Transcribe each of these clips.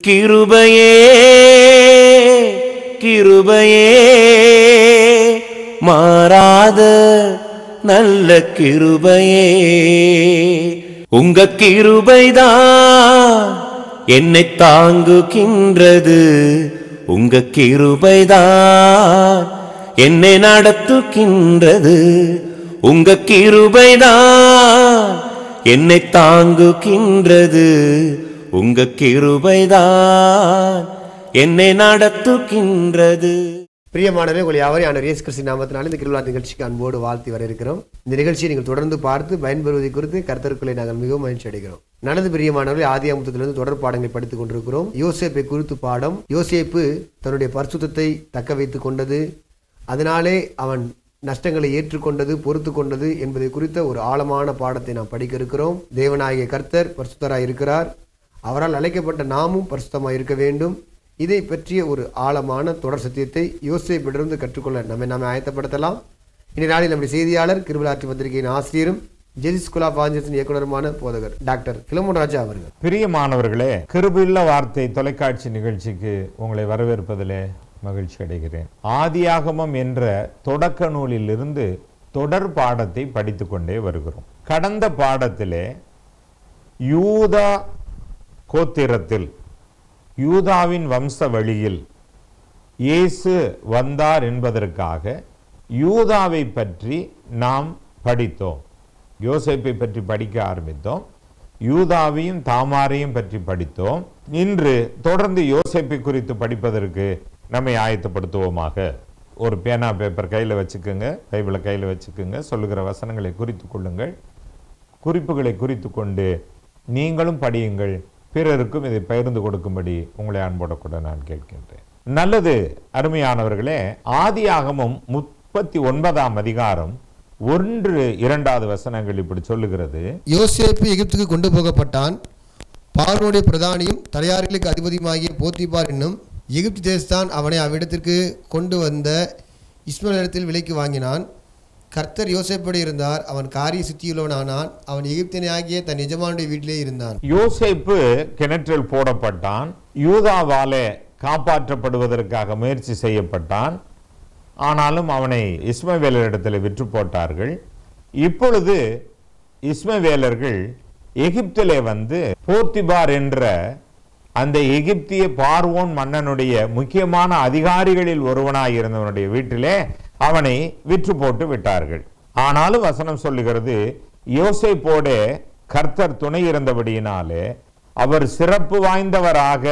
கிருபையே கிருபையே மாறாத நல்ல கிருபையே உங்க கிருபைதான் என்னை தாங்குகின்றது உங்க கிருபைதான் என்னை நடத்துகின்றது உங்க கிருபைதான் என்னை தாங்குகின்றது உங்க கிருபைதான் என்னை நடத்துகின்றது பிரியமானவரே உங்களை யாவரையும் ஆண்டவர் இயேசு கிறிஸ்து நாமத்தினால இந்த கிருவிழா நிகழ்ச்சிக்கு அன்போடு வாழ்த்தி வரவேற்கிறோம் இந்த நிகழ்ச்சியை நீங்கள் தொடர்ந்து பார்த்து பயன்பெறுவதை குறித்து கர்த்தருக்குள்ளே நாங்கள் மிகவும் மகிழ்ச்சி அடைகிறோம் நடந்து பிரியமானவர்களே ஆதி அமுத்தத்திலிருந்து தொடர் பாடங்களை படித்துக் கொண்டிருக்கிறோம் யோசேப்பை குறித்து பாடம் யோசேப்பு தன்னுடைய பரிசுத்தத்தை தக்க வைத்துக் கொண்டது அதனாலே அவன் நஷ்டங்களை ஏற்றுக்கொண்டது பொறுத்து கொண்டது என்பதை குறித்த ஒரு ஆழமான பாடத்தை நாம் படிக்க இருக்கிறோம் தேவனாகிய கர்த்தர் பரிசுத்தராய் இருக்கிறார் அவரால் அழைக்கப்பட்ட நாமும் பரிசுத்தமாய் இருக்க வேண்டும் இதை பற்றிய ஒரு ஆழமான தொடர் சத்தியத்தை யோசேப்பிடமிருந்து கற்றுக்கொள்ள நம்மை நாம ஆயத்தப்படுத்தலாம் இன்றைய நாளில் நம்முடைய செய்தியாளர் கிருபலாற்றி பத்திரிகையின் ஆசிரியரும் ஜெதி ஸ்கூல் ஆஃப் ஆஞ்சர்ஸின் இயக்குனருமான போதகர் டாக்டர் கிளமோன் ராஜா அவர்கள் பிரியமானவர்களே கிருபுள்ள வார்த்தை தொலைக்காட்சி நிகழ்ச்சிக்கு உங்களை வரவேற்பதிலே மகிழ்ச்சி அடைகிறேன் ஆதியாகமம் என்ற தொடக்க நூலிலிருந்து தொடர் பாடத்தை படித்துக் கொண்டே வருகிறோம் கடந்த பாடத்திலே யூதா கோத்திரத்தில் யூதாவின் வம்ச வழியில் இயேசு வந்தார் என்பதற்காக யூதாவை பற்றி நாம் படித்தோம் யோசேப்பை பற்றி படிக்க ஆரம்பித்தோம் யூதாவையும் தாமாரையும் பற்றி படித்தோம் இன்று தொடர்ந்து யோசேப்பை குறித்து படிப்பதற்கு நம்மை ஆயத்தப்படுத்துவோமாக ஒரு பேனா பேப்பர் கையில் வச்சுக்கோங்க பைபிளை கையில் வச்சுக்கோங்க சொல்லுகிற வசனங்களை குறித்து கொள்ளுங்கள் குறிப்புகளை குறித்து கொண்டு நீங்களும் படியுங்கள் பிறருக்கும் இதை பகிர்ந்து கொடுக்கும்படி உங்களை அன்போட கூட நான் கேட்கின்றேன் நல்லது அருமையானவர்களே ஆதியாகமும் முப்பத்தி ஒன்பதாம் அதிகாரம் ஒன்று இரண்டாவது வசனங்கள் இப்படி சொல்லுகிறது யோசேப்பு எகிப்துக்கு கொண்டு போகப்பட்டான் பார்வோனுடைய பிரதானியும் தலையாரிகளுக்கு அதிபதியுமாகிய போத்திபார் என்னும் எகிப்து தேசத்தான் அவனை அவ்விடத்திற்கு கொண்டு வந்த இஸ்மேலிடத்தில் விலைக்கு வாங்கினான் கர்த்தர் யோசேப்போடு இருந்தார் அவன் காரிய சித்தியுள்ளவனானான் அவன் எகிப்தினை ஆகிய தன் எஜமானுடைய வீட்டிலே இருந்தான் யோசேப்பு கிணற்றில் போடப்பட்டான் யூதாவாலே காப்பாற்றப்படுவதற்காக முயற்சி செய்யப்பட்டான் ஆனாலும் அவனை இஸ்மவேலரிடத்தில் விற்று போட்டார்கள் இப்பொழுது இஸ்மவேலர்கள் எகிப்திலே வந்து போர்த்திபார் என்ற அந்த எகிப்திய பார்வோன் மன்னனுடைய முக்கியமான அதிகாரிகளில் ஒருவனாய் இருந்தவனுடைய வீட்டிலே அவனை விற்று போட்டு விட்டார்கள் ஆனாலும் வசனம் சொல்லுகிறது யோசேப்போட கர்த்தர் துணை இருந்தபடியினாலே அவர் சிறப்பு வாய்ந்தவராக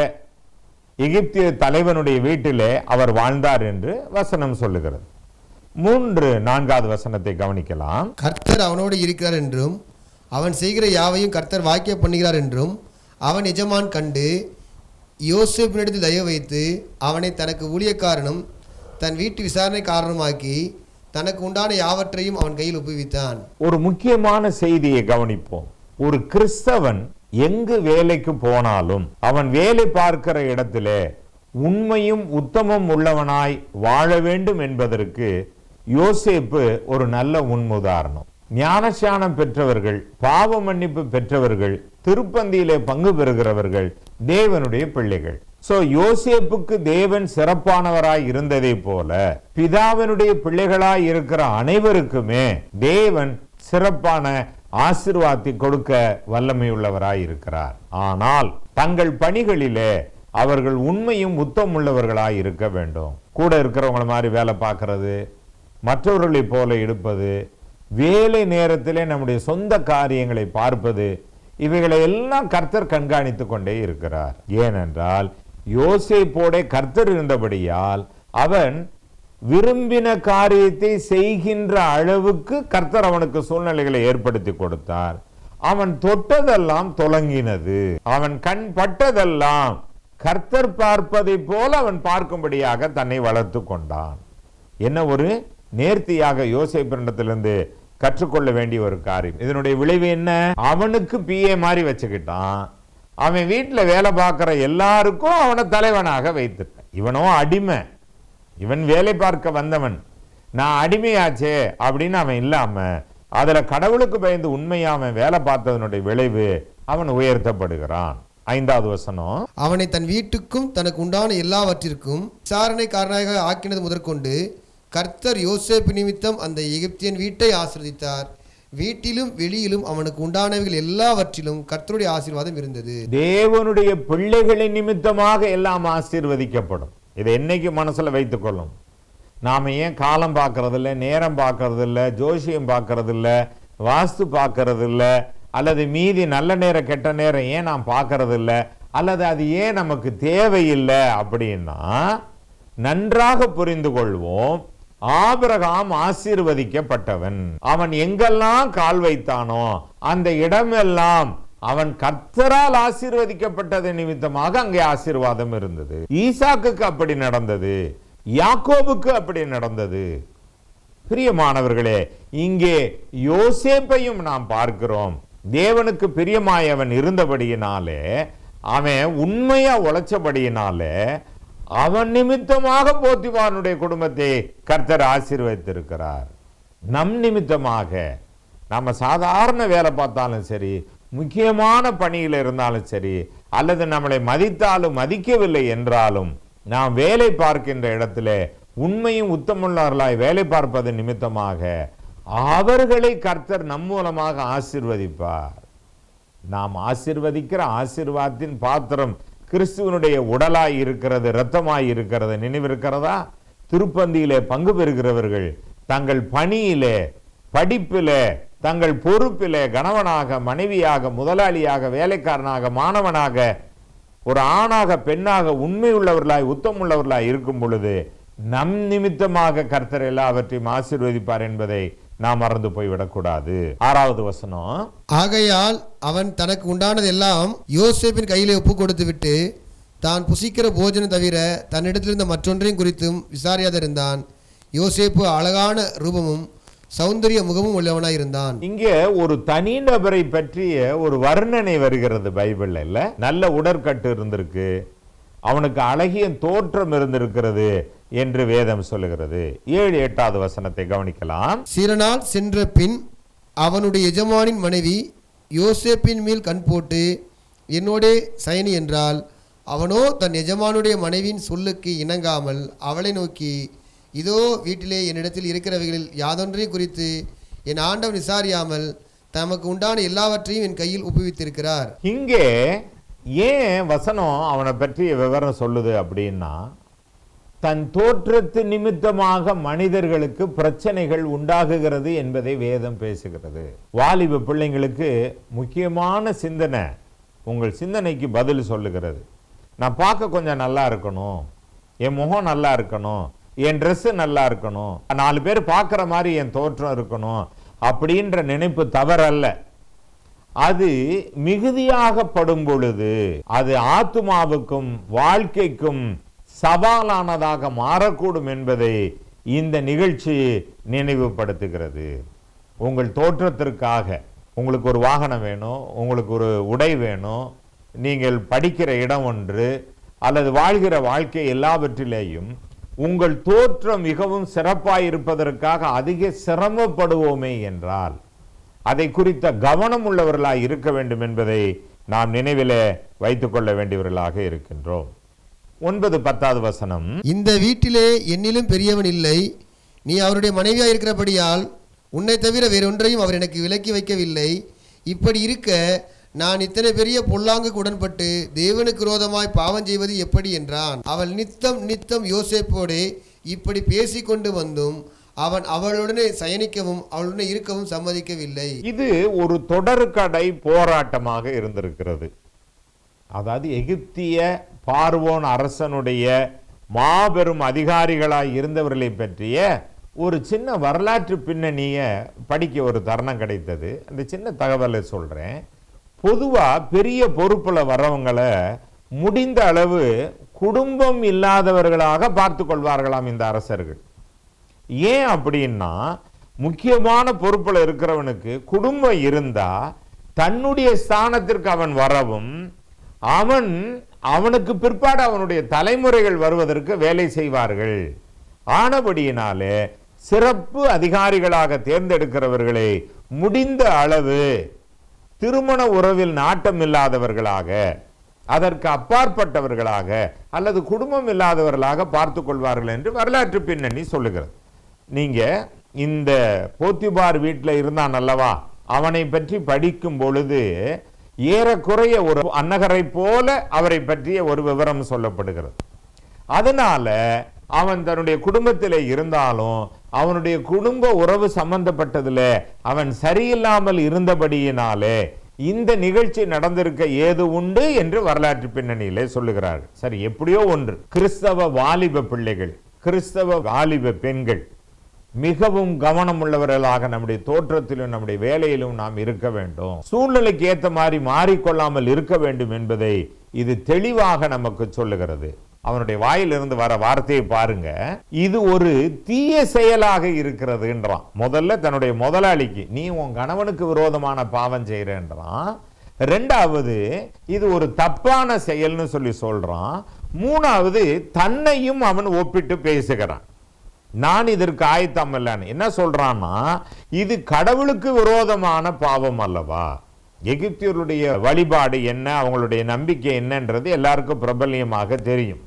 எகிப்திய தலைவனுடைய வீட்டிலே அவர் வாழ்ந்தார் என்று வசனம் சொல்லுகிறது மூன்று நான்காவது வசனத்தை கவனிக்கலாம் கர்த்தர் அவனோடு இருக்கிறார் என்றும் அவன் செய்கிற யாவையும் கர்த்தர் வாக்கிய பண்ணுகிறார் என்றும் அவன் எஜமான் கண்டு யோசேப்பினிடத்தில் தயவு வைத்து அவனை தனக்கு ஊழியக்காரனும் தன் வீட்டு விசாரணை காரணமாக்கி தனக்கு உண்டான யாவற்றையும் அவன் கையில் ஒப்புவித்தான் ஒரு முக்கியமான செய்தியை கவனிப்போம் ஒரு கிறிஸ்தவன் எங்கு வேலைக்கு போனாலும் அவன் வேலை பார்க்கிற இடத்திலே உண்மையும் உத்தமம் உள்ளவனாய் வாழ வேண்டும் என்பதற்கு யோசேப்பு ஒரு நல்ல முன்முதாரணம் ஞானஸ்நானம் பெற்றவர்கள் பாவ மன்னிப்பு பெற்றவர்கள் திருப்பந்தியிலே பங்கு பெறுகிறவர்கள் தேவனுடைய பிள்ளைகள் சோ யோசேப்புக்கு தேவன் சிறப்பானவராய் இருந்ததை போல பிதாவினுடைய பிள்ளைகளாய் இருக்கிற அனைவருக்குமே தேவன் சிறப்பான ஆசிர்வாதத்தை கொடுக்க வல்லமையுள்ளவராய் இருக்கிறார் ஆனால் தங்கள் பணிகளிலே அவர்கள் உண்மையும் உத்தம் உள்ளவர்களாய் இருக்க வேண்டும் கூட இருக்கிறவங்கள மாதிரி வேலை பார்க்கறது மற்றவர்களைப் போல எடுப்பது வேலை நேரத்திலே நம்முடைய சொந்த காரியங்களை பார்ப்பது இவைகளை எல்லாம் கர்த்தர் கண்காணித்துக் கொண்டே இருக்கிறார் ஏனென்றால் யோசேப்போட கர்த்தர் இருந்தபடியால் அவன் விரும்பின காரியத்தை செய்கின்ற அளவுக்கு கர்த்தர் அவனுக்கு சூழ்நிலைகளை ஏற்படுத்தி கொடுத்தார் அவன் தொட்டதெல்லாம் தொலங்கினது அவன் கண் பட்டதெல்லாம் கர்த்தர் பார்ப்பதை போல அவன் பார்க்கும்படியாக தன்னை வளர்த்து கொண்டான் என்ன ஒரு நேர்த்தியாக யோசேப்பிடத்திலிருந்து கற்றுக்கொள்ள வேண்டிய ஒரு காரியம் இதனுடைய விளைவு என்ன அவனுக்கு பிஏ மாதிரி வச்சுக்கிட்டான் அவன் வீட்டில் வேலை பார்க்குற எல்லாருக்கும் அவனை தலைவனாக வைத்துட்டான் இவனோ அடிமை இவன் வேலை பார்க்க வந்தவன் நான் அடிமையாச்சே அப்படின்னு அவன் இல்லாம அதுல கடவுளுக்கு பயந்து உண்மையா அவன் வேலை பார்த்ததனுடைய விளைவு அவன் உயர்த்தப்படுகிறான் ஐந்தாவது வசனம் அவனை தன் வீட்டுக்கும் தனக்கு உண்டான எல்லாவற்றிற்கும் விசாரணைக்காரனாக ஆக்கினது முதற்கொண்டு கர்த்தர் யோசேப்பு நிமித்தம் அந்த எகிப்தியன் வீட்டை ஆசிர்வதித்தார் வீட்டிலும் வெளியிலும் அவனுக்கு உண்டானவைகள் எல்லாவற்றிலும் கர்த்தருடைய ஆசீர்வாதம் இருந்தது தேவனுடைய பிள்ளைகளின் நிமித்தமாக எல்லாம் ஆசீர்வதிக்கப்படும் இதை என்னைக்கு மனசுல வைத்துக் கொள்ளும் நாம ஏன் காலம் பார்க்கறது இல்ல நேரம் பார்க்கறது இல்ல ஜோசியம் பார்க்கறது இல்ல வாஸ்து பார்க்கறது இல்ல அல்லது மீதி நல்ல நேரம் கெட்ட நேரம் ஏன் நாம் பார்க்கறது இல்ல அல்லது அது ஏன் நமக்கு தேவையில்லை அப்படின்னா நன்றாக புரிந்து கொள்வோம் ஆபிரகாம் ஆசீர்வதிக்கப்பட்டவன் அவன் எங்கெல்லாம் கால் வைத்தானோ அந்த இடமெல்லாம் அவன் கர்த்தரால் ஆசீர்வதிக்கப்பட்டது நிமித்தமாக அங்கே ஆசீர்வாதம் இருந்தது ஈசாக்குக்கு அப்படி நடந்தது யாக்கோபுக்கு அப்படி நடந்தது பிரியமானவர்களே இங்கே யோசேப்பையும் நாம் பார்க்கிறோம் தேவனுக்கு பிரியமாய் அவன் இருந்தபடியினாலே அவன் உண்மையா உழைச்சபடியினாலே அவன் நிமித்தமாக போத்திவானுடைய குடும்பத்தை கர்த்தர் ஆசீர்வதித்திருக்கிறார் நம் நிமித்தமாக நம்ம சாதாரண வேலை பார்த்தாலும் சரி முக்கியமான பணியில் இருந்தாலும் சரி அல்லது நம்மளை மதித்தாலும் மதிக்கவில்லை என்றாலும் நாம் வேலை பார்க்கின்ற இடத்திலே உண்மையும் உத்தமுள்ளவர்களாய் வேலை பார்ப்பது நிமித்தமாக அவர்களை கர்த்தர் நம் மூலமாக ஆசீர்வதிப்பார் நாம் ஆசீர்வதிக்கிற ஆசீர்வாதத்தின் பாத்திரம் கிறிஸ்துவனுடைய உடலாய் இருக்கிறது இரத்தமாய் இருக்கிறது நினைவிருக்கிறதா திருப்பந்தியிலே பங்கு பெறுகிறவர்கள் தங்கள் பணியிலே படிப்பிலே தங்கள் பொறுப்பிலே கணவனாக மனைவியாக முதலாளியாக வேலைக்காரனாக மாணவனாக ஒரு ஆணாக பெண்ணாக உண்மை உள்ளவர்களாய் உத்தம் உள்ளவர்களாய் இருக்கும் பொழுது நம் நிமித்தமாக கர்த்தர் எல்லாவற்றையும் ஆசீர்வதிப்பார் என்பதை நாம் மறந்து போய்விடக்கூடாது ஆறாவது வசனம் ஆகையால் அவன் தனக்கு உண்டானதெல்லாம் யோசேப்பின் கையிலே ஒப்பு கொடுத்து விட்டு தான் புசிக்கிற போஜனம் தவிர தன்னிடத்திலிருந்த மற்றொன்றையும் குறித்தும் விசாரியாதிருந்தான் யோசேப்பு அழகான ரூபமும் சௌந்தரிய முகமும் உள்ளவனாய் இருந்தான் இங்கே ஒரு தனிநபரை பற்றிய ஒரு வர்ணனை வருகிறது பைபிள்ல இல்ல நல்ல உடற்கட்டு இருந்திருக்கு அவனுக்கு அழகிய தோற்றம் இருந்திருக்கிறது என்று வேதம் சொல்லுகிறது ஏழு எட்டாவது வசனத்தை கவனிக்கலாம் சில நாள் சென்ற பின் அவனுடைய எஜமானின் மனைவி யோசேப்பின் மேல் கண் போட்டு என்னோடே சயனி என்றால் அவனோ தன் எஜமானுடைய மனைவியின் சொல்லுக்கு இணங்காமல் அவளை நோக்கி இதோ வீட்டிலே என்னிடத்தில் இருக்கிறவைகளில் யாதொன்றையும் குறித்து என் ஆண்டவன் விசாரியாமல் தமக்கு உண்டான எல்லாவற்றையும் என் கையில் ஒப்புவித்திருக்கிறார் இங்கே ஏன் வசனம் அவனை பற்றிய விவரம் சொல்லுது அப்படின்னா தன் தோற்றத்து நிமித்தமாக மனிதர்களுக்கு பிரச்சனைகள் உண்டாகுகிறது என்பதை வேதம் பேசுகிறது வாலிப பிள்ளைங்களுக்கு முக்கியமான சிந்தனை உங்கள் சிந்தனைக்கு பதில் சொல்லுகிறது நான் பார்க்க கொஞ்சம் நல்லா இருக்கணும் என் முகம் நல்லா இருக்கணும் என் Dress நல்லா இருக்கணும் நாலு பேர் பார்க்குற மாதிரி என் தோற்றம் இருக்கணும் அப்படின்ற நினைப்பு தவறல்ல அது மிகுதியாகப்படும் பொழுது அது ஆத்துமாவுக்கும் வாழ்க்கைக்கும் சவாலானதாக மாறக்கூடும் என்பதை இந்த நிகழ்ச்சி நினைவுபடுத்துகிறது உங்கள் தோற்றத்திற்காக உங்களுக்கு ஒரு வாகனம் வேணும் உங்களுக்கு ஒரு உடை வேணும் நீங்கள் படிக்கிற இடம் ஒன்று அல்லது வாழ்கிற வாழ்க்கை எல்லாவற்றிலேயும் உங்கள் தோற்றம் மிகவும் சிறப்பாய் இருப்பதற்காக அதிக சிரமப்படுவோமே என்றால் அதை குறித்த கவனம் உள்ளவர்களாய் இருக்க வேண்டும் என்பதை நாம் நினைவிலே வைத்துக் கொள்ள வேண்டியவர்களாக இருக்கின்றோம் ஒன்பது பத்தாவது வசனம் இந்த வீட்டிலே என்னிலும் பெரியவன் இல்லை நீ அவருடைய மனைவியாக இருக்கிறபடியால் உன்னை தவிர வேறொன்றையும் அவர் எனக்கு விலக்கி வைக்கவில்லை இப்படி இருக்க நான் இத்தனை பெரிய பொல்லாங்குக்கு உடன்பட்டு தேவனுக்கு விரோதமாய் பாவம் செய்வது எப்படி என்றான் அவள் நித்தம் நித்தம் யோசேப்போடே இப்படி பேசிக்கொண்டு வந்தும் அவன் அவளுடனே சயனிக்கவும் அவளுடனே இருக்கவும் சம்மதிக்கவில்லை இது ஒரு தொடர்கடை போராட்டமாக இருந்திருக்கிறது அதாவது எகிப்திய பார்வோன் அரசனுடைய மாபெரும் அதிகாரிகளாய் இருந்தவர்களை பற்றிய ஒரு சின்ன வரலாற்று பின்னணியை படிக்க ஒரு தருணம் கிடைத்தது அந்த சின்ன தகவலை சொல்றேன் பொதுவா பெரிய பொறுப்புல வர்றவங்களை முடிந்த அளவு குடும்பம் இல்லாதவர்களாக பார்த்து கொள்வார்களாம் இந்த அரசர்கள் ஏன் அப்படின்னா முக்கியமான பொறுப்புல இருக்கிறவனுக்கு குடும்பம் இருந்தா தன்னுடைய ஸ்தானத்திற்கு அவன் வரவும் அவன் அவனுக்கு பிற்பாடு அவனுடைய தலைமுறைகள் வருவதற்கு வேலை செய்வார்கள் ஆனபடியினாலே சிறப்பு அதிகாரிகளாக தேர்ந்தெடுக்கிறவர்களை முடிந்த அளவு திருமண உறவில் நாட்டம் இல்லாதவர்களாக அதற்கு அப்பாற்பட்டவர்களாக அல்லது குடும்பம் இல்லாதவர்களாக பார்த்து கொள்வார்கள் என்று வரலாற்று பின்னணி சொல்லுகிறது நீங்க இந்த போத்திபார் வீட்டில் இருந்தான் அல்லவா அவனை பற்றி படிக்கும் பொழுது ஏறக்குறைய ஒரு அன்னகரை போல அவரை பற்றிய ஒரு விவரம் சொல்லப்படுகிறது அதனால அவன் தன்னுடைய குடும்பத்தில் இருந்தாலும் அவனுடைய குடும்ப உறவு சம்பந்தப்பட்டதுல அவன் சரியில்லாமல் இருந்தபடியினாலே இந்த நிகழ்ச்சி நடந்திருக்க ஏது உண்டு என்று வரலாற்று பின்னணியிலே சொல்லுகிறார்கள் சரி எப்படியோ ஒன்று கிறிஸ்தவ வாலிப பிள்ளைகள் கிறிஸ்தவ வாலிப பெண்கள் மிகவும் கவனம் உள்ளவர்களாக நம்முடைய தோற்றத்திலும் நம்முடைய வேலையிலும் நாம் இருக்க வேண்டும் சூழ்நிலைக்கு ஏத்த மாதிரி மாறிக்கொள்ளாமல் இருக்க வேண்டும் என்பதை இது தெளிவாக நமக்கு சொல்லுகிறது அவனுடைய வாயிலிருந்து வர வார்த்தையை பாருங்க இது ஒரு தீய செயலாக இருக்கிறதுன்றான் முதல்ல தன்னுடைய முதலாளிக்கு நீ உன் கணவனுக்கு விரோதமான பாவம் செய்யறன்றான் ரெண்டாவது இது ஒரு தப்பான செயல்னு சொல்லி சொல்றான் மூணாவது தன்னையும் அவன் ஒப்பிட்டு பேசுகிறான் நான் இதற்கு ஆயத்தம் இல்லைன்னு என்ன சொல்றான்னா இது கடவுளுக்கு விரோதமான பாவம் அல்லவா எகிப்தியருடைய வழிபாடு என்ன அவங்களுடைய நம்பிக்கை என்னன்றது எல்லாருக்கும் பிரபல்யமாக தெரியும்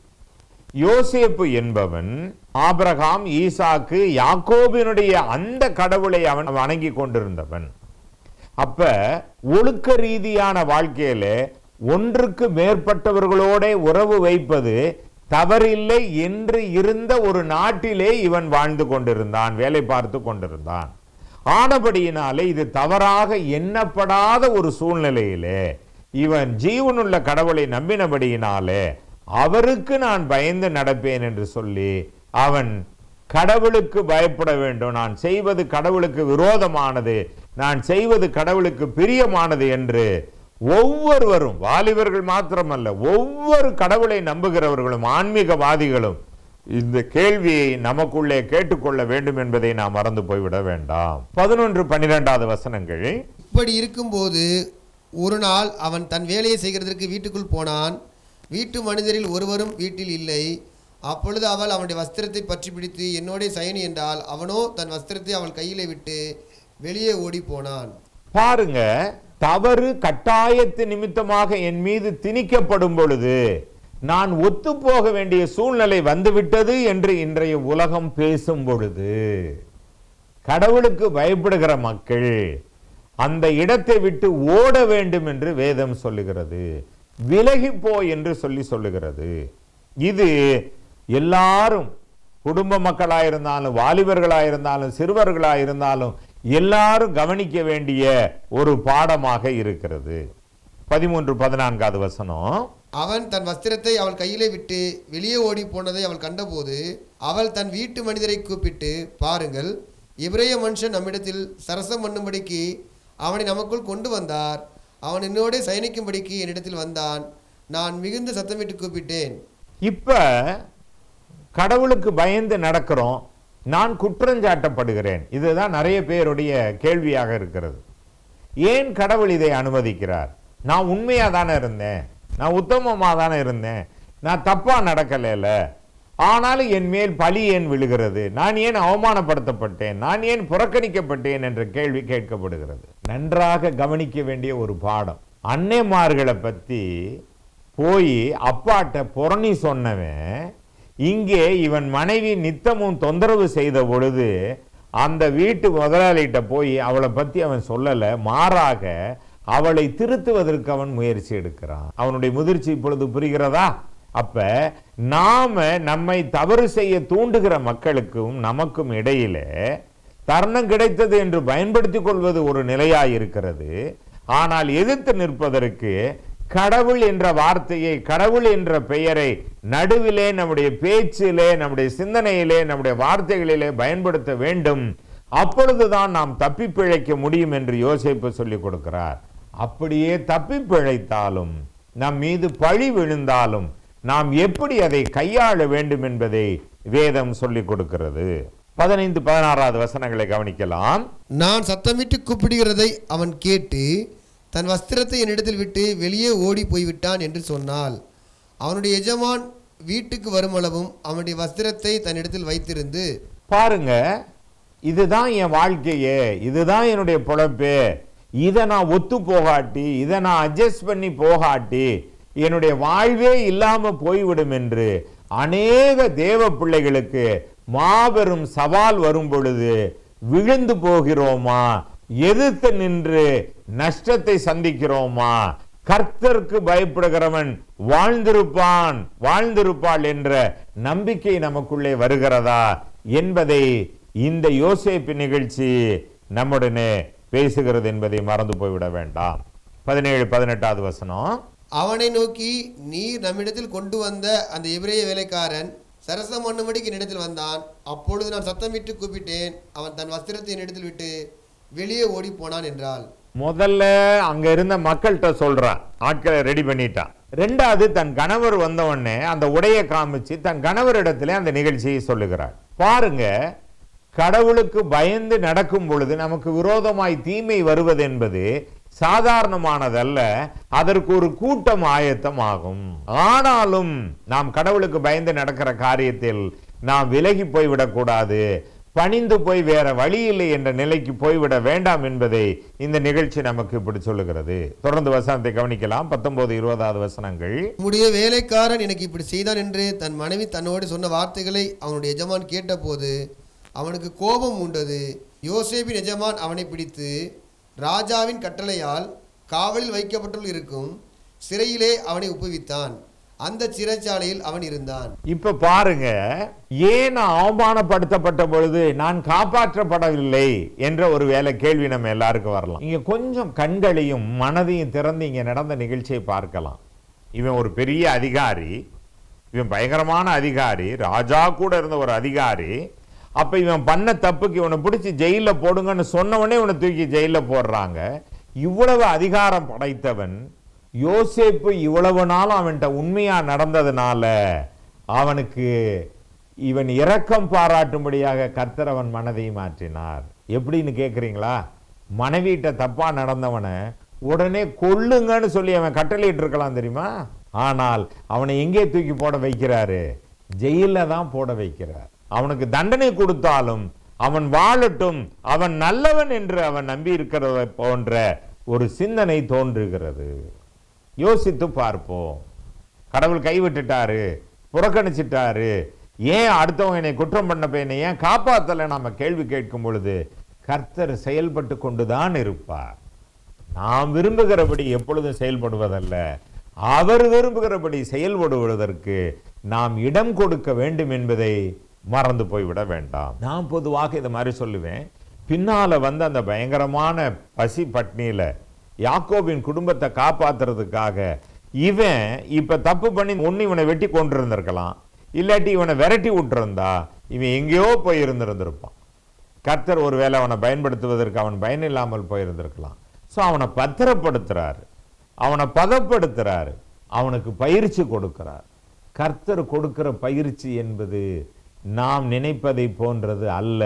யோசேப்பு என்பவன் ஆபிரகாம் ஈசாக்கு யாக்கோபினுடைய அந்த கடவுளை அவன் வணங்கி கொண்டிருந்தவன் அப்ப ஒழுக்க ரீதியான வாழ்க்கையில ஒன்றுக்கு மேற்பட்டவர்களோட உறவு வைப்பது தவறில்லை என்று இருந்த ஒரு நாட்டிலே இவன் வாழ்ந்து கொண்டிருந்தான் வேலை பார்த்து கொண்டிருந்தான் ஆனபடியினாலே இது தவறாக எண்ணப்படாத ஒரு சூழ்நிலையிலே இவன் ஜீவனுள்ள கடவுளை நம்பினபடியினாலே அவருக்கு நான் பயந்து நடப்பேன் என்று சொல்லி அவன் கடவுளுக்கு பயப்பட வேண்டும் நான் செய்வது கடவுளுக்கு விரோதமானது நான் செய்வது கடவுளுக்கு பிரியமானது என்று ஒவ்வொருவரும் வாலிபர்கள் மாத்திரமல்ல ஒவ்வொரு கடவுளை நம்புகிறவர்களும் ஆன்மீகவாதிகளும் இந்த கேள்வியை நமக்குள்ளே கேட்டுக்கொள்ள வேண்டும் என்பதை நாம் மறந்து போய்விட வேண்டாம் பதினொன்று பன்னிரெண்டாவது வசனங்கள் இப்படி இருக்கும்போது ஒரு நாள் அவன் தன் வேலையை செய்கிறதற்கு வீட்டுக்குள் போனான் வீட்டு மனிதரில் ஒருவரும் வீட்டில் இல்லை அப்பொழுது அவள் அவனுடைய வஸ்திரத்தை பற்றி பிடித்து என்னோடே சயனி என்றால் அவனோ தன் வஸ்திரத்தை அவள் கையிலே விட்டு வெளியே ஓடி போனான் பாருங்க தவறு கட்டாயத்து நிமித்தமாக என் மீது திணிக்கப்படும் பொழுது நான் ஒத்து போக வேண்டிய சூழ்நிலை வந்துவிட்டது என்று இன்றைய உலகம் பேசும் பொழுது கடவுளுக்கு பயப்படுகிற மக்கள் அந்த இடத்தை விட்டு ஓட வேண்டும் என்று வேதம் சொல்லுகிறது விலகி போ என்று சொல்லி சொல்லுகிறது இது எல்லாரும் குடும்ப மக்களாயிருந்தாலும் வாலிபர்களாயிருந்தாலும் சிறுவர்களாயிருந்தாலும் எல்லாரும் கவனிக்க வேண்டிய ஒரு பாடமாக இருக்கிறது பதிமூன்று பதினான்காவது வசனம் அவன் தன் வஸ்திரத்தை அவள் கையிலே விட்டு வெளியே ஓடி போனதை அவள் கண்டபோது அவள் தன் வீட்டு மனிதரை கூப்பிட்டு பாருங்கள் இப்ரேய மனுஷன் நம்மிடத்தில் சரசம் பண்ணும்படிக்கு அவனை நமக்குள் கொண்டு வந்தார் அவன் என்னோடே சயனிக்கும்படிக்கு என்னிடத்தில் வந்தான் நான் மிகுந்த சத்தமிட்டு கூப்பிட்டேன் இப்ப கடவுளுக்கு பயந்து நடக்கிறோம் நான் குற்றஞ்சாட்டப்படுகிறேன் இதுதான் நிறைய பேருடைய கேள்வியாக இருக்கிறது ஏன் கடவுள் இதை அனுமதிக்கிறார் நான் உண்மையா தானே இருந்தேன் நான் உத்தமமா தானே இருந்தேன் நான் தப்பா நடக்கலைல ஆனாலும் என் மேல் பழி ஏன் விழுகிறது நான் ஏன் அவமானப்படுத்தப்பட்டேன் நான் ஏன் புறக்கணிக்கப்பட்டேன் என்ற கேள்வி கேட்கப்படுகிறது நன்றாக கவனிக்க வேண்டிய ஒரு பாடம் அன்னைமார்களை பத்தி போய் அப்பாட்ட புறணி சொன்னவன் இங்கே இவன் மனைவி நித்தமும் தொந்தரவு செய்த பொழுது அந்த வீட்டு முதலாளிகிட்ட போய் அவளை பத்தி அவன் சொல்லல மாறாக அவளை திருத்துவதற்கு அவன் முயற்சி எடுக்கிறான் அவனுடைய முதிர்ச்சி இப்பொழுது புரிகிறதா அப்ப நாம நம்மை தவறு செய்ய தூண்டுகிற மக்களுக்கும் நமக்கும் இடையிலே தருணம் கிடைத்தது என்று பயன்படுத்திக் கொள்வது ஒரு நிலையாய் இருக்கிறது ஆனால் எதிர்த்து நிற்பதற்கு கடவுள் என்ற வார்த்தையை கடவுள் என்ற பெயரை நடுவிலே நம்முடைய பேச்சிலே நம்முடைய சிந்தனையிலே நம்முடைய வார்த்தைகளிலே பயன்படுத்த வேண்டும் அப்பொழுதுதான் நாம் தப்பி பிழைக்க முடியும் என்று யோசிப்பு சொல்லிக் கொடுக்கிறார் அப்படியே தப்பி பிழைத்தாலும் நம் மீது பழி விழுந்தாலும் நாம் எப்படி அதை கையாள வேண்டும் என்பதை வேதம் சொல்லிக் கொடுக்கிறது பதினைந்து பதினாறாவது வசனங்களை கவனிக்கலாம் நான் சத்தமிட்டு கூப்பிடுகிறதை அவன் கேட்டு தன் வஸ்திரத்தை என்னிடத்தில் விட்டு வெளியே ஓடி போய்விட்டான் என்று சொன்னாள் அவனுடைய எஜமான் வீட்டுக்கு வருமளவும் அவனுடைய வஸ்திரத்தை தன்னிடத்தில் வைத்திருந்து பாருங்க இதுதான் என் வாழ்க்கையே இதுதான் என்னுடைய பொழப்பு இதை நான் ஒத்து போகாட்டி இதை நான் அட்ஜஸ்ட் பண்ணி போகாட்டி என்னுடைய வாழ்வே இல்லாம போய்விடும் என்று அநேக தேவ பிள்ளைகளுக்கு மாபெரும் சவால் வரும் பொழுது விழுந்து போகிறோமா எதிர்த்து நின்று நஷ்டத்தை சந்திக்கிறோமா கர்த்தருக்கு பயப்படுகிறவன் வாழ்ந்திருப்பான் வாழ்ந்திருப்பாள் என்ற நம்பிக்கை நமக்குள்ளே வருகிறதா என்பதை இந்த யோசேப்பு நிகழ்ச்சி நம்முடனே பேசுகிறது என்பதை மறந்து போய்விட வேண்டாம் பதினேழு பதினெட்டாவது வசனம் அவனை நோக்கி நீர் நம்மிடத்தில் கொண்டு வந்த அந்த எபிரேய வேலைக்காரன் சரசம் பண்ணும்படிக்கு என்னிடத்தில் வந்தான் அப்பொழுது நான் சத்தமிட்டு கூப்பிட்டேன் அவன் தன் வஸ்திரத்தை என்னிடத்தில் விட்டு வெளியே ஓடி போனான் என்றாள் முதல்ல அங்க இருந்த மக்கள்கிட்ட சொல்றான் ஆட்களை ரெடி பண்ணிட்டான் ரெண்டாவது தன் கணவர் வந்த உடனே அந்த உடைய காமிச்சு தன் கணவரிடத்துல அந்த நிகழ்ச்சியை சொல்லுகிறார் பாருங்க கடவுளுக்கு பயந்து நடக்கும் பொழுது நமக்கு விரோதமாய் தீமை வருவது என்பது சாதாரணமானதல்ல அதற்கு ஒரு கூட்டம் ஆயத்தம் ஆகும் ஆனாலும் நாம் கடவுளுக்கு பயந்து நடக்கிற காரியத்தில் நாம் விலகி போய்விடக் கூடாது பணிந்து போய் வேற வழி இல்லை என்ற நிலைக்கு போய்விட வேண்டாம் என்பதை இந்த நிகழ்ச்சி நமக்கு இப்படி சொல்லுகிறது தொடர்ந்து வசனத்தை கவனிக்கலாம் பத்தொன்பது இருபதாவது வசனங்கள் உம்முடைய வேலைக்காரன் எனக்கு இப்படி செய்தான் என்று தன் மனைவி தன்னோடு சொன்ன வார்த்தைகளை அவனுடைய எஜமான் கேட்டபோது அவனுக்கு கோபம் உண்டது யோசேப்பின் எஜமான் அவனை பிடித்து ராஜாவின் கட்டளையால் காவலில் வைக்கப்பட்டுள் இருக்கும் சிறையிலே அவனை ஒப்புவித்தான் அந்த சிறைச்சாலையில் அவன் இருந்தான் இப்ப பாருங்க ஏன் நான் அவமானப்படுத்தப்பட்ட பொழுது நான் காப்பாற்றப்படவில்லை என்ற ஒரு வேலை கேள்வி நம்ம எல்லாருக்கும் வரலாம் இங்க கொஞ்சம் கண்களையும் மனதையும் திறந்து இங்க நடந்த நிகழ்ச்சியை பார்க்கலாம் இவன் ஒரு பெரிய அதிகாரி இவன் பயங்கரமான அதிகாரி ராஜா கூட இருந்த ஒரு அதிகாரி அப்ப இவன் பண்ண தப்புக்கு இவனை பிடிச்சி ஜெயில போடுங்கன்னு சொன்னவனே இவனை தூக்கி ஜெயில போடுறாங்க இவ்வளவு அதிகாரம் படைத்தவன் யோசேப்பு இவ்வளவு நாளும் அவன்கிட்ட உண்மையா நடந்ததுனால அவனுக்கு இவன் இரக்கம் பாராட்டும்படியாக கர்த்தர் அவன் மனதை மாற்றினார் எப்படின்னு கேக்குறீங்களா மனைவிட்ட தப்பா நடந்தவனை உடனே கொல்லுங்கன்னு சொல்லி அவன் கட்டளையிட்டு இருக்கலாம் தெரியுமா ஆனால் அவனை எங்கே தூக்கி போட வைக்கிறாரு ஜெயில தான் போட வைக்கிறார் அவனுக்கு தண்டனை கொடுத்தாலும் அவன் வாழட்டும் அவன் நல்லவன் என்று அவன் நம்பி இருக்கிறத போன்ற ஒரு சிந்தனை தோன்றுகிறது யோசித்து பார்ப்போம் கடவுள் கைவிட்டுட்டாரு புறக்கணிச்சிட்டாரு ஏன் அடுத்தவங்க என்னை குற்றம் பண்ண என்னை ஏன் காப்பாத்தல நாம கேள்வி கேட்கும் பொழுது கர்த்தர் செயல்பட்டு கொண்டுதான் இருப்பார் நாம் விரும்புகிறபடி எப்பொழுதும் செயல்படுவதல்ல அவர் விரும்புகிறபடி செயல்படுவதற்கு நாம் இடம் கொடுக்க வேண்டும் என்பதை மறந்து போய்விட வேண்டாம் நான் பொதுவாக இதை மாதிரி சொல்லுவேன் பின்னால வந்து அந்த பயங்கரமான பசி பட்னியில யாக்கோபின் குடும்பத்தை காப்பாத்துறதுக்காக இவன் இப்ப தப்பு பண்ணி ஒண்ணு இவனை வெட்டி கொண்டு இருந்திருக்கலாம் இல்லாட்டி இவனை விரட்டி விட்டுருந்தா இவன் எங்கேயோ போய் இருந்திருந்திருப்பான் கர்த்தர் ஒருவேளை அவனை பயன்படுத்துவதற்கு அவன் பயன் இல்லாமல் போயிருந்திருக்கலாம் ஸோ அவனை பத்திரப்படுத்துறாரு அவனை பதப்படுத்துறாரு அவனுக்கு பயிற்சி கொடுக்கிறார் கர்த்தர் கொடுக்கிற பயிற்சி என்பது நாம் நினைப்பதை போன்றது அல்ல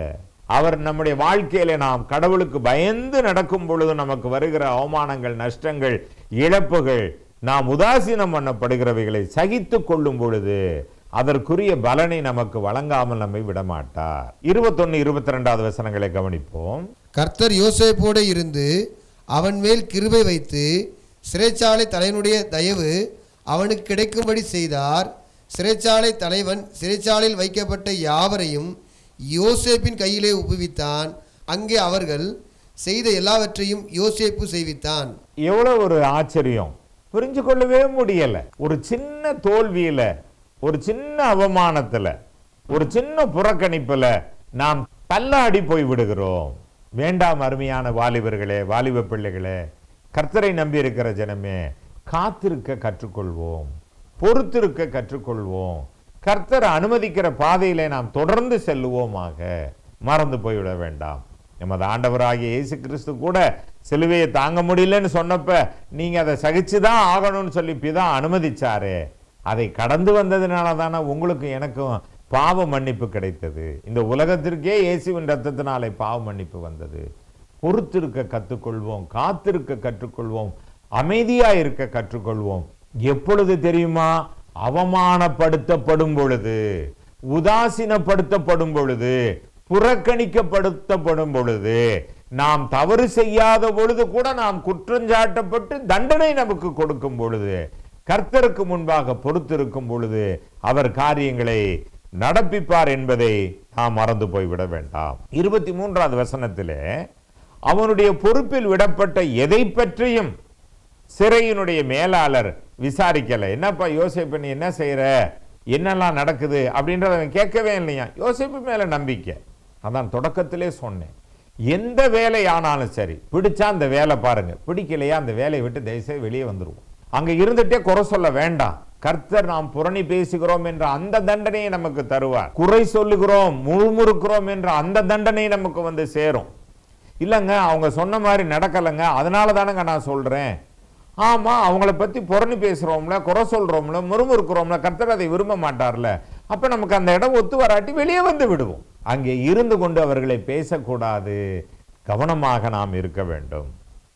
அவர் நம்முடைய வாழ்க்கையில நாம் கடவுளுக்கு பயந்து நடக்கும் பொழுது நமக்கு வருகிற அவமானங்கள் நஷ்டங்கள் இழப்புகள் நாம் உதாசீனம் பண்ணப்படுகிறவைகளை சகித்து கொள்ளும் பொழுது அதற்குரிய பலனை நமக்கு வழங்காமல் நம்மை விடமாட்டார் இருபத்தொன்னு இருபத்தி ரெண்டாவது வசனங்களை கவனிப்போம் கர்த்தர் யோசேப்போடு இருந்து அவன் மேல் கிருபை வைத்து சிறைச்சாலை தலைவனுடைய தயவு அவனுக்கு கிடைக்கும்படி செய்தார் சிறைச்சாலை தலைவன் சிறைச்சாலையில் வைக்கப்பட்ட யாவரையும் யோசேப்பின் கையிலே ஒப்புவித்தான் அங்கே அவர்கள் செய்த எல்லாவற்றையும் யோசேப்பு செய்வித்தான் எவ்வளவு ஒரு ஆச்சரியம் புரிஞ்சு கொள்ளவே முடியல ஒரு சின்ன தோல்வியில ஒரு சின்ன அவமானத்துல ஒரு சின்ன புறக்கணிப்புல நாம் தள்ளாடி போய் விடுகிறோம் வேண்டாம் அருமையான வாலிபர்களே வாலிப பிள்ளைகளே கர்த்தரை நம்பி இருக்கிற ஜனமே காத்திருக்க கற்றுக்கொள்வோம் பொறுத்திருக்க கற்றுக்கொள்வோம் கர்த்தர் அனுமதிக்கிற பாதையிலே நாம் தொடர்ந்து செல்லுவோமாக மறந்து போய்விட வேண்டாம் நமது ஆண்டவராகிய இயேசு கிறிஸ்து கூட சிலுவையை தாங்க முடியலன்னு சொன்னப்ப நீங்க அதை சகிச்சுதான் ஆகணும்னு சொல்லி பிதா அனுமதிச்சாரு அதை கடந்து வந்ததுனால தானே உங்களுக்கும் எனக்கும் பாவ மன்னிப்பு கிடைத்தது இந்த உலகத்திற்கே இயேசுவின் ரத்தத்தினாலே பாவ மன்னிப்பு வந்தது பொறுத்திருக்க கற்றுக்கொள்வோம் காத்திருக்க கற்றுக்கொள்வோம் அமைதியா இருக்க கற்றுக்கொள்வோம் எப்பொழுது தெரியுமா அவமானப்படுத்தப்படும் பொழுது உதாசீனப்படுத்தப்படும் பொழுது புறக்கணிக்கப்படுத்தப்படும் பொழுது நாம் தவறு செய்யாத பொழுது கூட நாம் குற்றஞ்சாட்டப்பட்டு தண்டனை நமக்கு கொடுக்கும் பொழுது கர்த்தருக்கு முன்பாக பொறுத்திருக்கும் பொழுது அவர் காரியங்களை நடப்பிப்பார் என்பதை நாம் மறந்து போய்விட வேண்டாம் இருபத்தி மூன்றாவது வசனத்திலே அவனுடைய பொறுப்பில் விடப்பட்ட எதை பற்றியும் சிறையினுடைய மேலாளர் விசாரிக்கல என்னப்பா யோசிப்பு நீ என்ன செய்யற என்னெல்லாம் நடக்குது அப்படின்றத அவன் கேட்கவே இல்லையா யோசிப்பு மேல நம்பிக்கை அதான் தொடக்கத்திலே சொன்னேன் எந்த வேலை ஆனாலும் சரி பிடிச்சா அந்த வேலை பாருங்க பிடிக்கலையா அந்த வேலையை விட்டு தயவுசெய்து வெளியே வந்துருவோம் அங்க இருந்துட்டே குறை சொல்ல வேண்டாம் கர்த்தர் நாம் புரணி பேசுகிறோம் என்ற அந்த தண்டனையை நமக்கு தருவார் குறை சொல்லுகிறோம் முழுமுறுக்கிறோம் என்ற அந்த தண்டனை நமக்கு வந்து சேரும் இல்லைங்க அவங்க சொன்ன மாதிரி நடக்கலைங்க அதனால தானங்க நான் சொல்றேன் ஆமா அவங்கள பத்தி புறணி பேசுறோம்ல குறை சொல்றோம்ல முறுமுறுக்கிறோம்ல கர்த்தர் அதை விரும்ப மாட்டார்ல அப்ப நமக்கு அந்த இடம் ஒத்து வராட்டி வெளியே வந்து விடுவோம் அங்கே இருந்து கொண்டு அவர்களை பேசக்கூடாது கவனமாக நாம் இருக்க வேண்டும்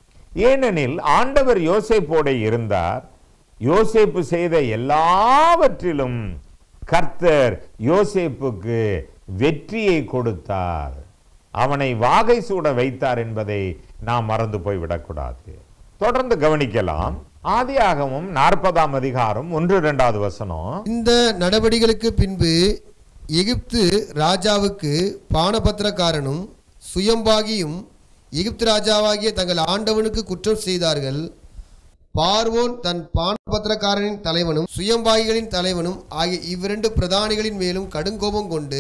ஏனெனில் ஆண்டவர் யோசேப்போட இருந்தார் யோசேப்பு செய்த எல்லாவற்றிலும் கர்த்தர் யோசேப்புக்கு வெற்றியை கொடுத்தார் அவனை வாகை சூட வைத்தார் என்பதை நாம் மறந்து போய் விடக்கூடாது தொடர்ந்து கவனிக்கலாம் ஆதியாகமும் நாற்பதாம் அதிகாரம் ஒன்று இரண்டாவது வசனம் இந்த நடவடிக்கைகளுக்கு பின்பு எகிப்து ராஜாவுக்கு பானபத்திரக்காரனும் சுயம்பாகியும் எகிப்து ராஜாவாகிய தங்கள் ஆண்டவனுக்கு குற்றம் செய்தார்கள் பார்வோன் தன் பானபத்திரக்காரனின் தலைவனும் சுயம்பாகிகளின் தலைவனும் ஆகிய இவ்விரண்டு பிரதானிகளின் மேலும் கடுங்கோபம் கொண்டு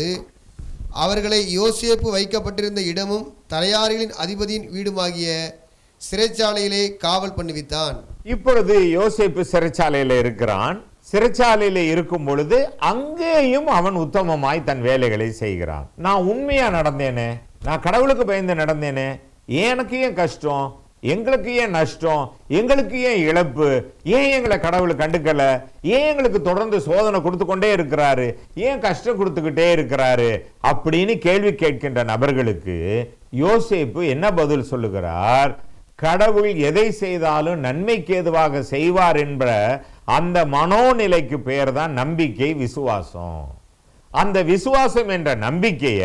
அவர்களை யோசேப்பு வைக்கப்பட்டிருந்த இடமும் தலையாரிகளின் அதிபதியின் வீடுமாகிய சிறைச்சாலையிலே காவல் பண்ணுவித்தான் இப்பொழுது யோசேப்பு சிறைச்சாலையில இருக்கிறான் சிறைச்சாலையில இருக்கும் பொழுது அங்கேயும் அவன் உத்தமமாய் தன் வேலைகளை செய்கிறான் நான் உண்மையா நடந்தேனே நான் கடவுளுக்கு பயந்து நடந்தேனே எனக்கு ஏன் கஷ்டம் எங்களுக்கு ஏன் நஷ்டம் எங்களுக்கு ஏன் இழப்பு ஏன் எங்களை கடவுள் கண்டுக்கல ஏன் எங்களுக்கு தொடர்ந்து சோதனை கொடுத்து கொண்டே இருக்கிறாரு ஏன் கஷ்டம் கொடுத்துக்கிட்டே இருக்கிறாரு அப்படின்னு கேள்வி கேட்கின்ற நபர்களுக்கு யோசேப்பு என்ன பதில் சொல்லுகிறார் கடவுள் எதை செய்தாலும் நன்மைக்கு ஏதுவாக செய்வார் என்ற அந்த மனோநிலைக்கு பெயர் தான் நம்பிக்கை விசுவாசம் அந்த விசுவாசம் என்ற நம்பிக்கைய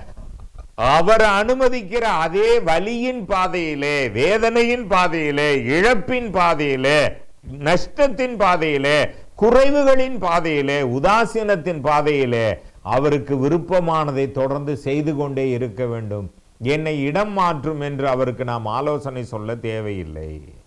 அவர் அனுமதிக்கிற அதே வலியின் பாதையிலே வேதனையின் பாதையிலே இழப்பின் பாதையிலே நஷ்டத்தின் பாதையிலே குறைவுகளின் பாதையிலே உதாசீனத்தின் பாதையிலே அவருக்கு விருப்பமானதை தொடர்ந்து செய்து கொண்டே இருக்க வேண்டும் என்னை இடம் மாற்றும் என்று அவருக்கு நாம் ஆலோசனை சொல்ல தேவையில்லை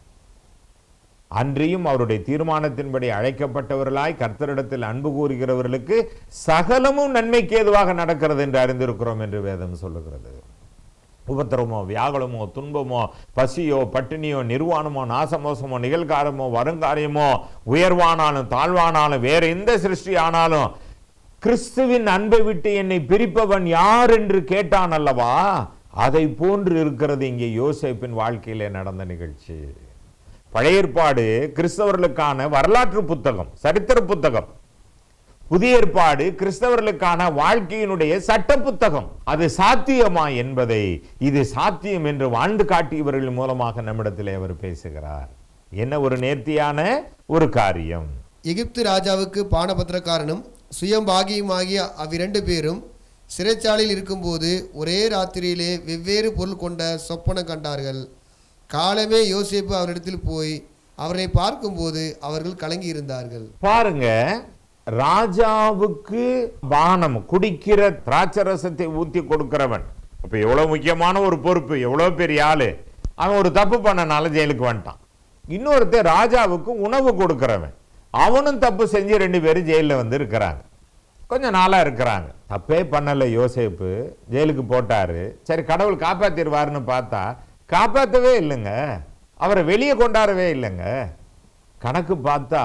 அன்றியும் அவருடைய தீர்மானத்தின்படி அழைக்கப்பட்டவர்களாய் கர்த்தரிடத்தில் அன்பு கூறுகிறவர்களுக்கு சகலமும் நன்மைக்கு ஏதுவாக நடக்கிறது என்று அறிந்திருக்கிறோம் என்று வேதம் சொல்லுகிறது உபத்திரமோ வியாகுலமோ துன்பமோ பசியோ பட்டினியோ நிர்வாணமோ நாசமோசமோ நிகழ்காரமோ வருங்காரியமோ உயர்வானாலும் தாழ்வானாலும் வேற எந்த சிருஷ்டி ஆனாலும் கிறிஸ்துவின் அன்பை விட்டு என்னை பிரிப்பவன் யார் என்று கேட்டான் அல்லவா அதை போன்று இருக்கிறது இங்கே யோசேப்பின் வாழ்க்கையிலே நடந்த நிகழ்ச்சி பழைய ஏற்பாடு கிறிஸ்தவர்களுக்கான வரலாற்று புத்தகம் சரித்திர புத்தகம் புதிய ஏற்பாடு கிறிஸ்தவர்களுக்கான வாழ்க்கையினுடைய சட்ட புத்தகம் அது சாத்தியமா என்பதை இது சாத்தியம் என்று வாழ்ந்து காட்டியவர்கள் மூலமாக நம்மிடத்திலே அவர் பேசுகிறார் என்ன ஒரு நேர்த்தியான ஒரு காரியம் எகிப்து ராஜாவுக்கு பானபத்திரக்காரனும் சுயம்பாகியுமாகிய அவ்விரண்டு பேரும் சிறைச்சாலையில் இருக்கும்போது ஒரே ராத்திரியிலே வெவ்வேறு பொருள் கொண்ட சொப்பனம் கண்டார்கள் காலமே யோசேப்பு அவரிடத்தில் போய் அவரை பார்க்கும்போது அவர்கள் கலங்கி இருந்தார்கள் பாருங்க ராஜாவுக்கு பானம் குடிக்கிற திராட்சரசத்தை ஊத்தி கொடுக்கிறவன் அப்ப எவ்வளவு முக்கியமான ஒரு பொறுப்பு எவ்வளவு பெரிய ஆளு அவன் ஒரு தப்பு பண்ணனால ஜெயிலுக்கு வந்துட்டான் இன்னொருத்தன் ராஜாவுக்கு உணவு கொடுக்கிறவன் அவனும் தப்பு செஞ்சு ரெண்டு பேரும் ஜெயிலில் வந்து இருக்கிறாங்க கொஞ்சம் நாளா இருக்கிறாங்க தப்பே பண்ணல யோசேப்பு ஜெயிலுக்கு போட்டாரு சரி கடவுள் காப்பாத்திடுவாருன்னு பார்த்தா காப்பாத்தவே இல்லைங்க அவரை வெளியே கொண்டாடவே இல்லைங்க கணக்கு பார்த்தா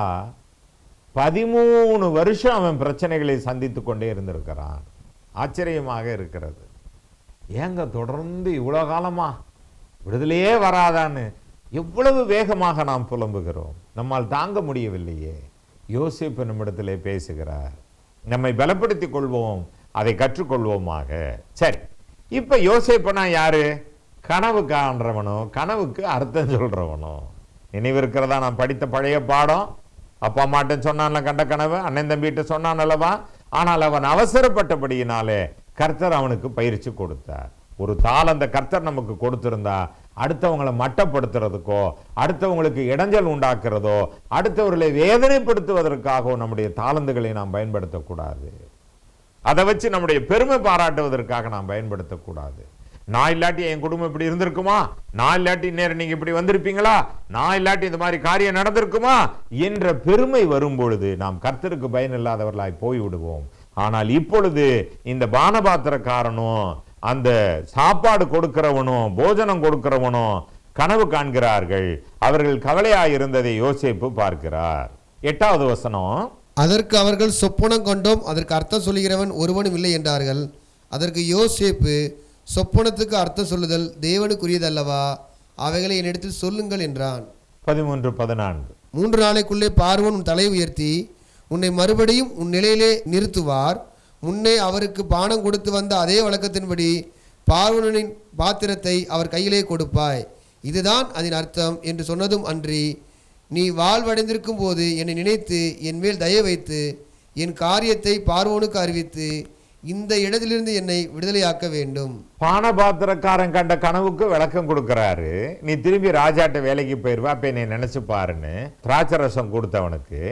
பதிமூணு வருஷம் அவன் பிரச்சனைகளை சந்தித்து கொண்டே இருந்திருக்கிறான் ஆச்சரியமாக இருக்கிறது ஏங்க தொடர்ந்து இவ்வளோ காலமா விடுதலையே வராதான்னு எவ்வளவு வேகமாக நாம் புலம்புகிறோம் நம்மால் தாங்க முடியவில்லையே யோசிப்பு நம்மிடத்திலே பேசுகிறார் நம்மை பலப்படுத்திக் கொள்வோம் அதை கற்றுக்கொள்வோமாக சரி இப்ப யோசேப்பனா யாரு கனவு காண்றவனோ கனவுக்கு அர்த்தம் சொல்றவனோ நினைவிருக்கிறதா நான் படித்த பழைய பாடம் அப்பா அம்மாட்ட சொன்னான்ல கண்ட கனவு அண்ணன் தம்பிகிட்ட சொன்னான் அல்லவா ஆனால் அவன் அவசரப்பட்டபடியினாலே கர்த்தர் அவனுக்கு பயிற்சி கொடுத்தார் ஒரு தாள் அந்த கர்த்தர் நமக்கு கொடுத்திருந்தா அடுத்தவங்களை மட்டப்படுத்துறதுக்கோ அடுத்தவங்களுக்கு இடைஞ்சல் உண்டாக்குறதோ அடுத்தவர்களை வேதனைப்படுத்துவதற்காகவோ நம்முடைய தாளந்துகளை நாம் பயன்படுத்தக்கூடாது அதை வச்சு நம்முடைய பெருமை பாராட்டுவதற்காக நாம் பயன்படுத்தக்கூடாது நான் இல்லாட்டி என் குடும்பம் இப்படி இருந்திருக்குமா நான் இல்லாட்டி நேரம் நீங்க இப்படி வந்திருப்பீங்களா நான் இல்லாட்டி இந்த மாதிரி காரியம் நடந்திருக்குமா என்ற பெருமை வரும் பொழுது நாம் கர்த்தருக்கு பயன் இல்லாதவர்களாய் போய் விடுவோம் ஆனால் இப்பொழுது இந்த பானபாத்திரக்காரனும் அந்த சாப்பாடு கொடுக்கிறவனும் போஜனம் கொடுக்கிறவனும் கனவு காண்கிறார்கள் அவர்கள் கவலையாயிருந்ததை யோசேப்பு பார்க்கிறார் எட்டாவது வசனம் அதற்கு அவர்கள் சொப்பனம் கொண்டோம் அதற்கு அர்த்தம் சொல்லுகிறவன் ஒருவனும் இல்லை என்றார்கள் அதற்கு யோசேப்பு சொப்பனத்துக்கு அர்த்தம் சொல்லுதல் தேவனுக்குரியதல்லவா அவைகளை என்னிடத்தில் சொல்லுங்கள் என்றான் பதிமூன்று பதினான்கு மூன்று நாளைக்குள்ளே பார்வன் உன் தலை உயர்த்தி உன்னை மறுபடியும் உன் நிலையிலே நிறுத்துவார் முன்னே அவருக்கு பானம் கொடுத்து வந்த அதே வழக்கத்தின்படி பார்வனின் பாத்திரத்தை அவர் கையிலே கொடுப்பாய் இதுதான் அதன் அர்த்தம் என்று சொன்னதும் அன்றி நீ வாழ்வடைந்திருக்கும் போது என்னை நினைத்து என் மேல் தயை வைத்து என் காரியத்தை பார்வோனுக்கு அறிவித்து இந்த இடத்திலிருந்து என்னை விடுதலையாக்க வேண்டும் பானபாத்திரக்காரன் கண்ட கனவுக்கு விளக்கம் கொடுக்கறாரு நீ திரும்பி ராஜாட்ட வேலைக்கு போயிருவா அப்ப என்னை நினைச்சு பாருன்னு திராட்சை ரசம் கொடுத்தவனுக்கு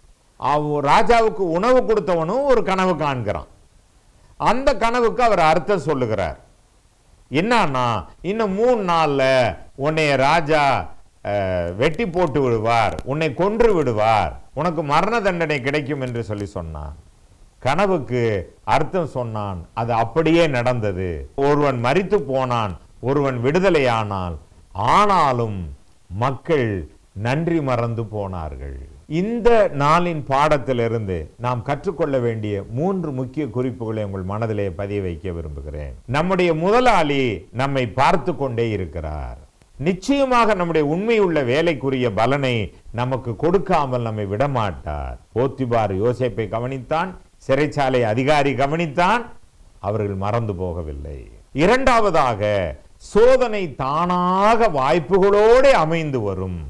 அவ ராஜாவுக்கு உணவு கொடுத்தவனும் ஒரு கனவு காண்கிறான் அந்த கனவுக்கு அவர் அர்த்தம் சொல்லுகிறார் என்னன்னா இன்னும் மூணு நாள்ல உன்னைய ராஜா அஹ், வெட்டி போட்டு விடுவார் உன்னை கொன்று விடுவார் உனக்கு மரண தண்டனை கிடைக்கும் என்று சொல்லி சொன்னான் கனவுக்கு அர்த்தம் சொன்னான் அது அப்படியே நடந்தது ஒருவன் மரித்து போனான் ஒருவன் விடுதலையானால் ஆனாலும் மக்கள் நன்றி மறந்து போனார்கள் இந்த நாளின் பாடத்திலிருந்து நாம் கற்றுக்கொள்ள வேண்டிய மூன்று முக்கிய குறிப்புகளை உங்கள் மனதிலே பதிய வைக்க விரும்புகிறேன் நம்முடைய முதலாளி நம்மை பார்த்து கொண்டே இருக்கிறார் நிச்சயமாக நம்முடைய உண்மையுள்ள வேலைக்குரிய பலனை நமக்கு கொடுக்காமல் நம்மை விடமாட்டார் போத்திபார் யோசேப்பை கவனித்தான் சிறைச்சாலை அதிகாரி கவனித்தான் அவர்கள் மறந்து போகவில்லை இரண்டாவதாக சோதனை தானாக வாய்ப்புகளோடு அமைந்து வரும்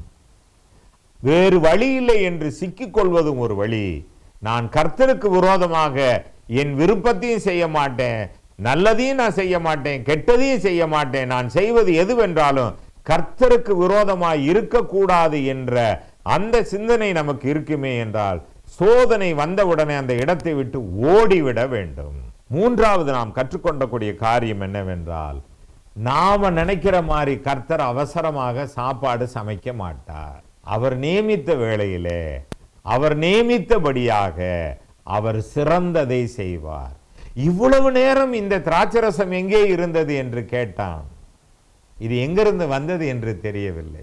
வேறு வழி இல்லை என்று சிக்கிக் கொள்வதும் ஒரு வழி நான் கர்த்தருக்கு விரோதமாக என் விருப்பத்தையும் செய்ய மாட்டேன் நல்லதையும் நான் செய்ய மாட்டேன் கெட்டதையும் செய்ய மாட்டேன் நான் செய்வது எதுவென்றாலும் கர்த்தருக்கு விரோதமாய் இருக்கக்கூடாது என்ற அந்த சிந்தனை நமக்கு இருக்குமே என்றால் சோதனை வந்தவுடனே அந்த இடத்தை விட்டு ஓடிவிட வேண்டும் மூன்றாவது நாம் கற்றுக்கொண்டக்கூடிய காரியம் என்னவென்றால் நாம நினைக்கிற மாதிரி கர்த்தர் அவசரமாக சாப்பாடு சமைக்க மாட்டார் அவர் நியமித்த வேளையிலே அவர் நியமித்தபடியாக அவர் சிறந்ததை செய்வார் இவ்வளவு நேரம் இந்த திராட்சரசம் எங்கே இருந்தது என்று கேட்டான் இது எங்கிருந்து வந்தது என்று தெரியவில்லை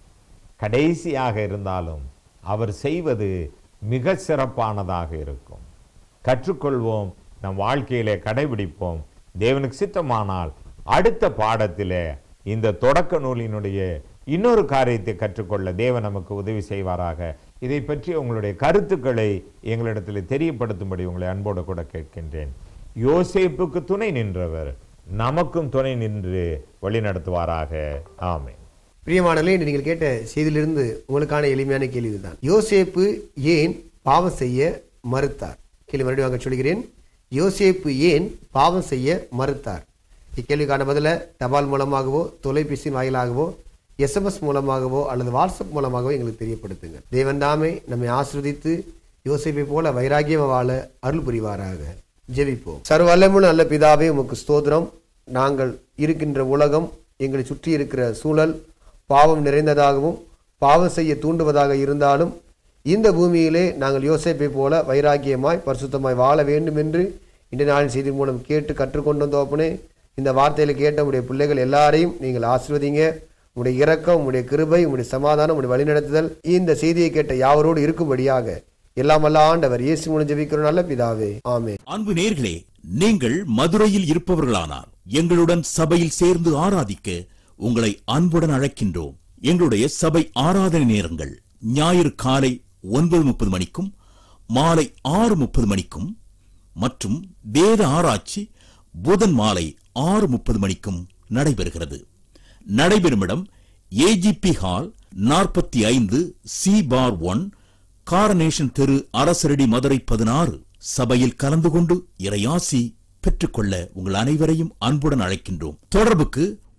கடைசியாக இருந்தாலும் அவர் செய்வது மிக சிறப்பானதாக இருக்கும் கற்றுக்கொள்வோம் நம் வாழ்க்கையிலே கடைபிடிப்போம் தேவனுக்கு சித்தமானால் அடுத்த பாடத்திலே இந்த தொடக்க நூலினுடைய இன்னொரு காரியத்தை கற்றுக்கொள்ள தேவன் நமக்கு உதவி செய்வாராக இதை பற்றி உங்களுடைய கருத்துக்களை எங்களிடத்தில் தெரியப்படுத்தும்படி உங்களை அன்போடு கூட கேட்கின்றேன் யோசேப்புக்கு துணை நின்றவர் நமக்கும் துணை நின்று வழி நடத்துவாராக ஆமென் பிரியமானலே இன்று நீங்கள் கேட்ட செய்தியிலிருந்து உங்களுக்கான எளிமையான கேள்வி இதுதான் யோசேப்பு ஏன் பாவம் செய்ய மறுத்தார் கேள்வி மறுபடியும் வாங்க சொல்கிறேன் யோசேப்பு ஏன் பாவம் செய்ய மறுத்தார் இக்கேள்விக்கான பதில தபால் மூலமாகவோ தொலைபேசி வாயிலாகவோ எஸ்எம்எஸ் மூலமாகவோ அல்லது வாட்ஸ்அப் மூலமாகவோ எங்களுக்கு தெரியப்படுத்துங்க தேவன் தாமே நம்மை ஆசிர்வதித்து யோசேப்பை போல வைராகியம் வாழ அருள் புரிவாராக ஜெபிப்போம் சர்வல்லமுள்ள நல்ல பிதாவே உமக்கு ஸ்தோத்திரம் நாங்கள் இருக்கின்ற உலகம் எங்களை சுற்றி இருக்கிற சூழல் பாவம் நிறைந்ததாகவும் பாவம் செய்ய தூண்டுவதாக இருந்தாலும் இந்த பூமியிலே நாங்கள் யோசேப்பை போல வைராக்கியமாய் பரிசுத்தமாய் வாழ வேண்டும் என்று இந்த நாளின் செய்தி மூலம் கேட்டு கற்றுக்கொண்டோம் தோப்பனே இந்த வார்த்தையில கேட்ட உடைய பிள்ளைகள் எல்லாரையும் நீங்கள் ஆசிர்வதிங்க உடைய இரக்கம் உடைய கிருபை உடைய சமாதானம் உடைய வழிநடத்துதல் இந்த செய்தியை கேட்ட யாவரோடு இருக்கும்படியாக எல்லாம் வல்ல ஆண்டவர் இயேசு மூலம் ஜெபிக்கிறோம் நல்ல பிதாவே ஆமென் அன்பு நேர்களே நீங்கள் மதுரையில் இருப்பவர்களானார் எங்களுடன் சபையில் சேர்ந்து ஆராதிக்க உங்களை அன்புடன் அழைக்கின்றோம் எங்களுடைய சபை ஆராதனை நேரங்கள் ஞாயிறு காலை ஒன்பது முப்பது மணிக்கும் மாலை ஆறு முப்பது மணிக்கும் மற்றும் வேத ஆராய்ச்சி புதன் மாலை ஆறு முப்பது மணிக்கும் நடைபெறுகிறது நடைபெறும் இடம் ஏஜிபி ஹால் நாற்பத்தி ஐந்து சி பார் ஒன் காரனேஷன் தெரு அரசரடி மதுரை பதினாறு சபையில் கலந்து கொண்டு இறையாசி பெற்றுக்கொள்ள உங்கள் அனைவரையும் அன்புடன் அழைக்கின்றோம் தொடர்புக்கு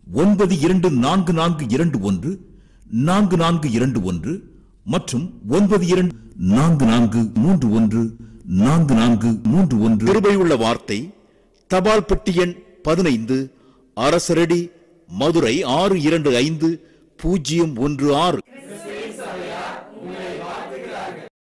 ஒன்பது இரண்டு நான்கு நான்கு இரண்டு ஒன்று நான்கு நான்கு இரண்டு ஒன்று மற்றும் ஒன்பது இரண்டு நான்கு நான்கு மூன்று ஒன்று நான்கு நான்கு மூன்று ஒன்று கிருபையுள்ள வார்த்தை தபால் பெட்டி எண் பதினைந்து அரசரடி மதுரை ஆறு இரண்டு ஐந்து பூஜ்ஜியம் ஒன்று ஆறு